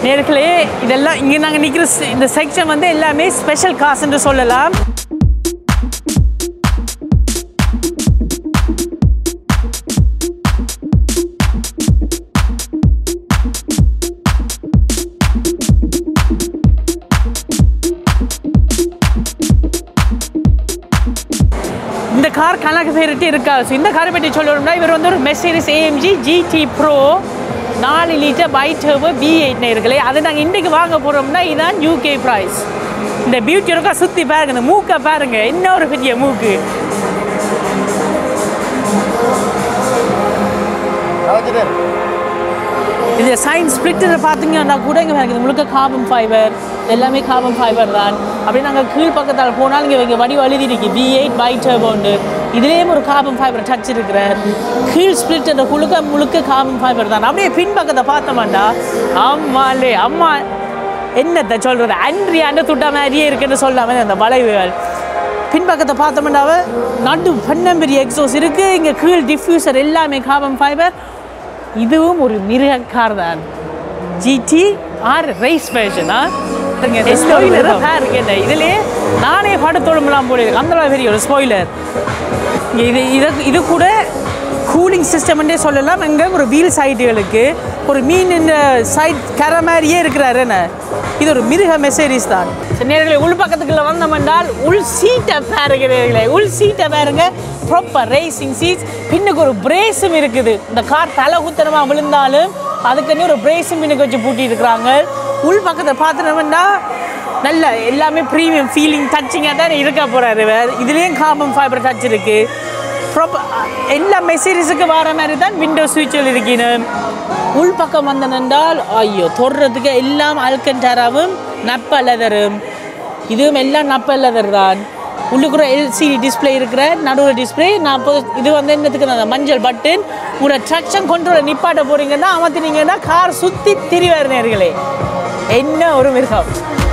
நேர்களே இதெல்லாம் இங்கே நாங்கள் நிற்கிற இந்த செக்ஷன் வந்து எல்லாமே ஸ்பெஷல் காஸ் என்று சொல்லலாம் இந்த கார் கணக்கு பேரிட்டு இருக்கா ஸோ இந்த காரை பற்றி சொல்லணும்னா இவர் வந்து ஒரு மெர்சிடிஸ் ஏஎம்ஜி ஜிடி ப்ரோ நாலு litre bi turbo V eight நேர்களே அதை நாங்கள் இன்றைக்கு வாங்க போகிறோம்னா இதுதான் யூகே ப்ரைஸ் இந்த பியூட்டி இருக்கா சுற்றி பாருங்க இந்த மூக்கை பாருங்க என்ன ஒரு பெரிய மூக்கு இது சயின்ஸ் ஸ்பிளிட்டரை பார்த்தீங்கன்னா கூட இங்கே எனக்கு முழுக்க கார்பன் ஃபைபர் எல்லாமே கார்பன் ஃபைபர் தான் அப்படியே நாங்கள் கீழ் பக்கத்தால் போனால் இங்கே இங்கே வடி எழுதி இருக்கு பி எயிட் பை டர்போண்டு இதுலேயும் ஒரு கார்பன் ஃபைபர் டச் இருக்கிற கீழ் ஸ்பிளிட்டர் முழுக்க முழுக்க கார்பன் ஃபைபர் தான் அப்படியே பின்பக்கத்தை பார்த்தோம்டா அம்மாலே அம்மா என்னத்தை சொல்கிறது அன்றியாண்டு துட்டா மாதிரியே இருக்குன்னு சொல்லாமல் அந்த வளைவுகள் பின்பக்கத்தை பார்த்தோம்னாவ நடு பன்னம்பெரிய எக்ஸோஸ் இருக்குது இங்கே கீழ் டிஃப்யூசர் எல்லாமே கார்பன் ஃபைபர் இதுவும் ஒரு மிருக கார் தான் ஜிடி ஆர் ரேஸ் வேர்ஷனா ஸ்பாயிலர் பாருங்க என்ன இதுலயே நானே படத்தோடுமெல்லாம் போல இருக்கு அந்த அளவு பெரிய ஒரு ஸ்பாயிலர் இது இது இது கூட கூலிங் சிஸ்டம்ன்றே சொல்லலாம் இங்கே ஒரு வீல் சைடுகளுக்கு ஒரு மீன் இந்த சைட் கரை மாதிரியே இருக்கிறாரு என்ன இது ஒரு மிருக மெசேரிஸ் தான் சரி, நேர்களே உள் பக்கத்துக்குள்ள வந்தோம் என்றால் உள் சீட்டை பாருங்க நேர்களே உள் சீட்டை பாருங்க ப்ராப்பர் ரேசிங் சீட்ஸ் பின்னுக்கு ஒரு பிரேஸும் இருக்குது இந்த கார் தலை குத்தனமாக விழுந்தாலும் அதுக்குன்னு ஒரு பிரேஸும் பின்னுக்கு வச்சு பூட்டி இருக்கிறாங்க உள் பக்கத்தை பார்த்துனோம்னா நல்ல எல்லாமே ப்ரீமியம் ஃபீலிங் டச்சிங்காக தான் இருக்க போகிறாரு வேறு இதுலேயும் கார்பன் ஃபைபர் டச் இருக்குது ப்ராப்பர் எல்லா மெசேஜஸுக்கு வர மாதிரி தான் விண்டோ சுவிட்சில் இருக்கணும் உள் பக்கம் வந்தனென்றால் ஐயோ தொடுறதுக்கு எல்லாம் அல்கன்டாராவும் நப்ப லெதரும் இதுவும் எல்லாம் நப்ப லெதர் தான் உள்ளுக்குற எல்சிடி டிஸ்ப்ளே இருக்கிற நடுவில் டிஸ்ப்ளே நான் இப்போ இது வந்து என்னத்துக்கு அந்த மஞ்சள் பட்டன் உங்களோட ட்ரக்ஷன் கொண்டோட நிப்பாட்ட போகிறீங்கன்னா அமர்த்தினீங்கன்னா கார் சுற்றி திரிவார் நேர்களே என்ன ஒரு மிருகம்